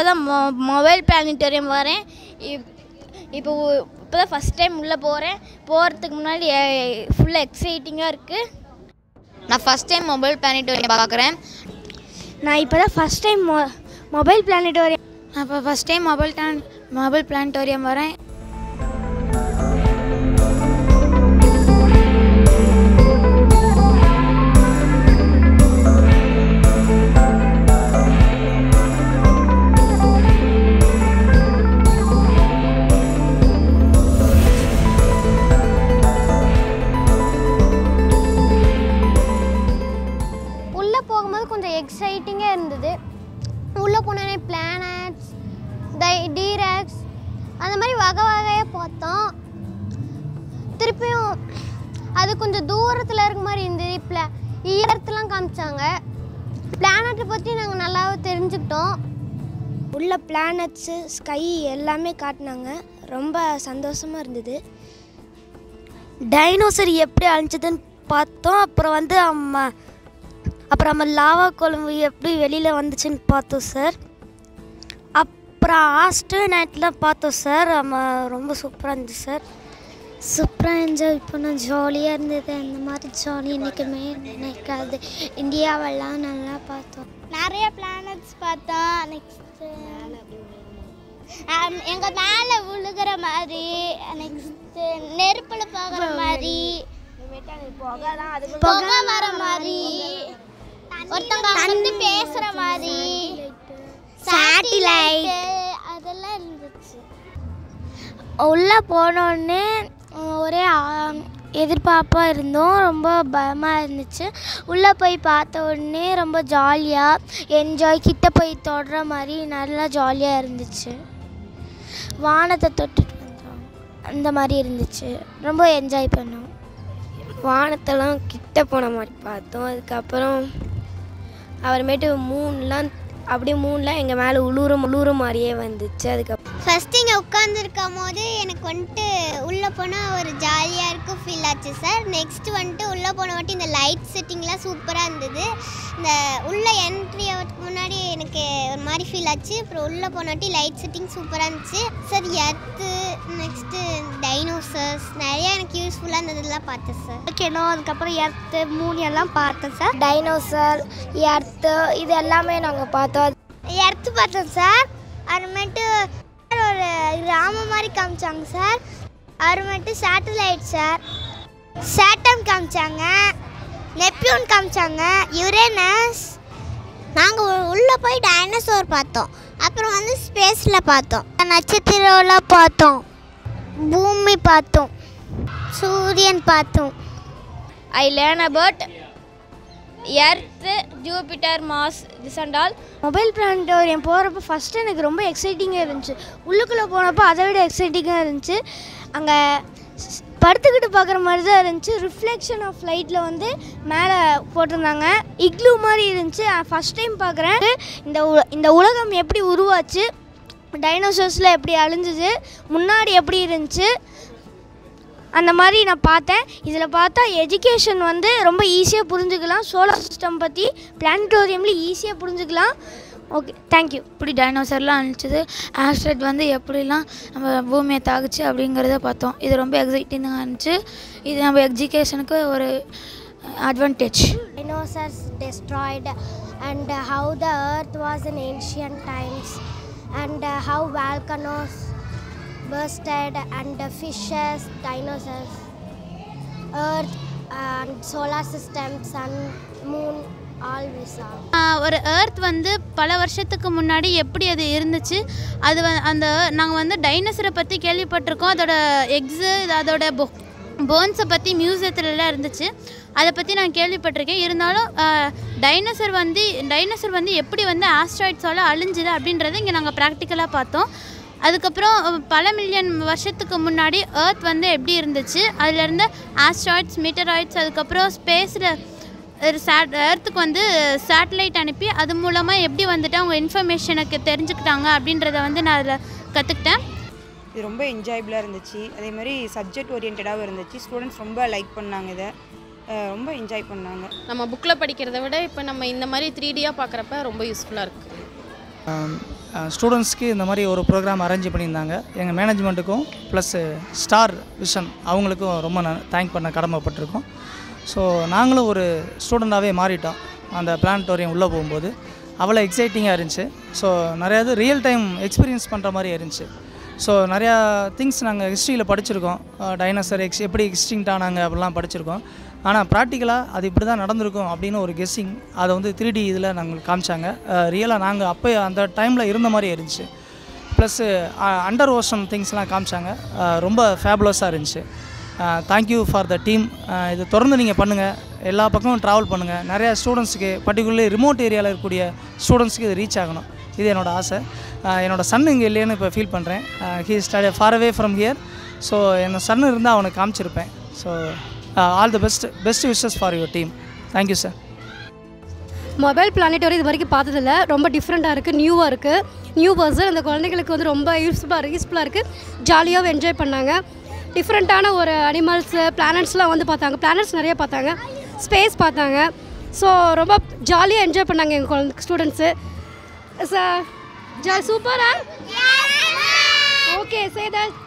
தான் மொ mobile planetarium வரேன் இப் இப்போ இப்போ தான் ஃபஸ்ட் டைம் உள்ளே போகிறேன் போகிறதுக்கு முன்னாடி ஃபுல்லாக எக்ஸைட்டிங்காக இருக்குது நான் ஃபஸ்ட் டைம் மொபைல் பிளானிட்டோரியம் பார்க்குறேன் நான் இப்போ தான் ஃபஸ்ட் டைம் மொ மொபைல் பிளானிட்டோரியம் நான் இப்போ first time mobile plan mobile planetarium வரேன் உள்ளே போகும்போது கொஞ்சம் எக்ஸைட்டிங்காக இருந்தது உள்ளே போனோடனே பிளானட்ஸ் டை டீராக்ஸ் அந்த மாதிரி வகை வகையாக பார்த்தோம் திருப்பியும் அது கொஞ்சம் தூரத்தில் இருக்க மாதிரி இருந்தது இப்போ ஈரத்துலாம் காமிச்சாங்க பிளானட்டை பற்றி நாங்கள் நல்லாவே தெரிஞ்சுக்கிட்டோம் உள்ள பிளானட்ஸு ஸ்கை எல்லாமே காட்டினாங்க ரொம்ப சந்தோஷமாக இருந்தது டைனோசர் எப்படி அழிஞ்சதுன்னு பார்த்தோம் அப்புறம் வந்து அம்மா அப்புறம் நம்ம லாவா குழம்பு எப்படி வெளியில் வந்துச்சுன்னு பார்த்தோம் சார் அப்புறம் ஆஸ்டர் நைட்லாம் பார்த்தோம் சார் நம்ம ரொம்ப சூப்பராக இருந்துச்சு சார் சூப்பராக என்ஜாய் பண்ணோம் ஜாலியாக இருந்தது அந்த மாதிரி ஜாலி என்றைக்குமே நினைக்காது இந்தியாவெல்லாம் நல்லா பார்த்தோம் நிறைய பிளானட்ஸ் பார்த்தோம் நெக்ஸ்ட்டு எங்கள் மேலே விழுகிற மாதிரி நெக்ஸ்ட்டு நெருப்பில் போகிற மாதிரி புகை வர மாதிரி ஒருத்தவங்க வந்து பேசுகிற மாதிரி சேட்டிலைட் அதெல்லாம் இருந்துச்சு உள்ளே போனோடனே ஒரே ஆ- எதிர்பார்ப்பாக இருந்தோம் ரொம்ப பயமாக இருந்துச்சு உள்ளே போய் பார்த்த உடனே ரொம்ப ஜாலியாக என்ஜாய் கிட்ட போய் தொடுற மாதிரி நல்லா ஜாலியாக இருந்துச்சு வானத்தை தொட்டுட்டு வந்தோம் அந்த மாதிரி இருந்துச்சு ரொம்ப என்ஜாய் பண்ணோம் வானத்தெல்லாம் கிட்ட போன மாதிரி பார்த்தோம் அதுக்கப்புறம் அப்புறமேட்டு மூணுலாம் அப்படியே மூணுலாம் எங்கள் மேலே உழுவுற உழுவுற மாதிரியே வந்துச்சு அதுக்கப்புறம் ஃபஸ்ட்டு இங்கே உட்காந்துருக்கும் போது எனக்கு வந்துட்டு உள்ளே போனால் ஒரு ஜாலியாக இருக்கும் ஃபீல் ஆச்சு சார் நெக்ஸ்ட் வந்துட்டு உள்ளே போன வாட்டி இந்த லைட் செட்டிங்லாம் சூப்பராக இருந்தது இந்த உள்ளே என்ட்ரி ஆகிறதுக்கு முன்னாடி எனக்கு ஒரு மாதிரி ஃபீல் ஆச்சு அப்புறம் உள்ளே போன வாட்டி லைட் செட்டிங் சூப்பராக இருந்துச்சு சார் எர்த்து நெக்ஸ்ட்டு டைனோசர்ஸ் நிறையா எனக்கு யூஸ்ஃபுல்லாக இருந்ததுலாம் பார்த்தேன் சார் ஓகேனோ அதுக்கப்புறம் எர்த்து மூணு எல்லாம் பார்த்தோம் சார் டைனோசர் எர்த்து இது எல்லாமே நாங்கள் பார்த்தோம் எர்த்து பார்த்தோம் சார் அப்புறமேட்டு ஒரு கிராமம் மாதிரி காமிச்சாங்க சார் அப்புறமேட்டு சேட்டலைட் சார் சேட்டம் காமிச்சாங்க நெப்டியூன் காமிச்சாங்க யுரேனஸ் நாங்கள் உள்ளே போய் டைனோசர் பார்த்தோம் அப்புறம் வந்து ஸ்பேஸில் பார்த்தோம் நட்சத்திரம்லாம் பார்த்தோம் பூமி பார்த்தோம் சூரியன் பார்த்தோம் I learn about earth Jupiter Mars this and all mobile planetarium போகிறப்ப ஃபஸ்ட்டு எனக்கு ரொம்ப எக்ஸைட்டிங்காக இருந்துச்சு உள்ளுக்குள்ளே போனப்போ அதை விட எக்ஸைட்டிங்காக இருந்துச்சு அங்கே படுத்துக்கிட்டு பார்க்குற மாதிரி தான் இருந்துச்சு ரிஃப்ளெக்ஷன் ஆஃப் லைட்டில் வந்து மேலே போட்டிருந்தாங்க இக்லூ மாதிரி இருந்துச்சு ஃபஸ்ட் டைம் பார்க்குறேன் இந்த உ- இந்த உலகம் எப்படி உருவாச்சு டைனோசர்ஸில் எப்படி அழிஞ்சுது முன்னாடி எப்படி இருந்துச்சு அந்த மாதிரி நான் பார்த்தேன் இதில் பார்த்தா எஜுகேஷன் வந்து ரொம்ப ஈஸியாக புரிஞ்சுக்கலாம் சோலார் சிஸ்டம் பற்றி பிளானட்டோரியமில் ஈஸியாக புரிஞ்சுக்கலாம் ஓகே தேங்க்யூ இப்படி டைனோசர்லாம் அழிச்சது ஆஸ்ட்ராய்ட் வந்து எப்படிலாம் நம்ம பூமியை தாக்குச்சு அப்படிங்கிறத பார்த்தோம் இது ரொம்ப எக்ஸைட்டிங்காக இருந்துச்சு இது நம்ம எஜுகேஷனுக்கு ஒரு advantage dinosaurs destroyed and uh, how the earth was in ancient times and uh, how volcanoes bursted and uh, fishes dinosaurs earth and solar system sun moon all we saw ah ஒரு earth வந்து பல வருஷத்துக்கு முன்னாடி எப்படி அது இருந்துச்சு அது வ அந்த நாங்கள் வந்து டைனோசரை பற்றி கேள்விப்பட்டிருக்கோம் அதோட எக்ஸு அதோட போ போன்ஸை பற்றி மியூசியத்துலலாம் இருந்துச்சு அதை பற்றி நான் கேள்விப்பட்டிருக்கேன் இருந்தாலும் டைனோசர் வந்து டைனோசர் வந்து எப்படி வந்து ஆஸ்ட்ராய்ட்ஸால் அழிஞ்சுது அப்படின்றத இங்கே நாங்கள் ப்ராக்டிக்கலாக பார்த்தோம் அதுக்கப்புறம் அஹ், பல மில்லியன் வருஷத்துக்கு முன்னாடி எர்த் வந்து எப்படி இருந்துச்சு அதுலேருந்து ஆஸ்ட்ராய்ட்ஸ் மீட்டராய்ட்ஸ் அதுக்கப்புறம் ஸ்பேஸில் ஒரு சேட் எர்த்துக்கு வந்து சேட்டலைட் அனுப்பி அது மூலமாக எப்படி வந்துட்டு அவங்க இன்ஃபர்மேஷனுக்கு தெரிஞ்சுக்கிட்டாங்க அப்படின்றத வந்து நான் அதில் கற்றுக்கிட்டேன் இது ரொம்ப என்ஜாயபிளாக இருந்துச்சு அதே மாதிரி சப்ஜெக்ட் ஓரியன்டாகவும் இருந்துச்சு ஸ்டூடெண்ட்ஸ் ரொம்ப லைக் பண்ணாங்க இதை அஹ் ரொம்ப என்ஜாய் பண்ணாங்க நம்ம புக்கில் படிக்கிறத விட இப்போ நம்ம இந்த மாதிரி த்ரீ டியாக பார்க்குறப்ப ரொம்ப யூஸ்ஃபுல்லாக இருக்குது ஸ்டூடெண்ட்ஸ்க்கு இந்த மாதிரி ஒரு ப்ரோக்ராம் அரேஞ்ச் பண்ணியிருந்தாங்க எங்கள் மேனேஜ்மெண்ட்டுக்கும் ப்ளஸ் ஸ்டார் விஷன் அவங்களுக்கும் ரொம்ப நான் தேங்க் பண்ண கடமைப்பட்டிருக்கோம் ஸோ நாங்களும் ஒரு ஸ்டூடெண்ட்டாகவே மாறிட்டோம் அந்த பிளானட்டோரியம் உள்ளே போகும்போது அவ்வளோ எக்ஸைட்டிங்காக இருந்துச்சு ஸோ நிறையா இது ரியல் டைம் எக்ஸ்பீரியன்ஸ் பண்ணுற மாதிரி இருந்துச்சு ஸோ நிறையா திங்ஸ் நாங்கள் ஹிஸ்ட்ரியில் படிச்சிருக்கோம் டைனோசர் எக்ஸ் எப்படி எக்ஸ்டிங்ட் ஆனாங்க அப்படிலாம் படிச்சிருக்கோம் ஆனால் ப்ராக்டிக்கலாக அது இப்படி தான் நடந்திருக்கும் அப்படின்னு ஒரு கெஸ்ஸிங் அதை வந்து த்ரீ டி இதில் நாங்கள் காமிச்சாங்க ரியலாக நாங்கள் அப்போ அந்த டைமில் இருந்த மாதிரி இருந்துச்சு ப்ளஸ்ஸு அண்டர் ஓஷன் திங்ஸ்லாம் காமிச்சாங்க அஹ் ரொம்ப ஃபேபுலஸாக இருந்துச்சு தேங்க்யூ ஃபார் த டீம் இது தொடர்ந்து நீங்கள் பண்ணுங்கள் எல்லா பக்கமும் ட்ராவல் பண்ணுங்கள் நிறையா ஸ்டூடெண்ட்ஸுக்கு பர்டிகுலர்லி ரிமோட் ஏரியாவில் இருக்கக்கூடிய ஸ்டூடெண்ட்ஸுக்கு இது ரீச் ஆகணும் இது என்னோட ஆசை அஹ் என்னோட சன் இங்கே இல்லைன்னு இப்போ ஃபீல் பண்ணுறேன் he study for away from here so என்னோட சன் இருந்தால் அவனுக்கு காமிச்சிருப்பேன் so all the best best wishes for your team thank you sir mobile planetarium இது வரைக்கும் பார்த்ததில்ல ரொம்ப டிஃப்ரெண்ட்டாக இருக்குது நியூவாக இருக்குது நியூ பர்சன் அந்த குழந்தைங்களுக்கு வந்து ரொம்ப யூஸ்ஃபுல்லாக யூஸ்ஃபுல்லாக இருக்குது ஜாலியாகவும் என்ஜாய் பண்ணாங்க டிஃப்ரெண்ட்டான ஒரு அனிமல்ஸு பிளானட்ஸ்லாம் வந்து பார்த்தாங்க பிளானட்ஸ் நிறைய பார்த்தாங்க ஸ்பேஸ் பார்த்தாங்க ஸோ ரொம்ப ஜாலியாக என்ஜாய் பண்ணாங்க எங்கள் குழந்தை ஸ்டூடெண்ட்ஸு சார் ஜா சூப்பரா ஓகே சே தட்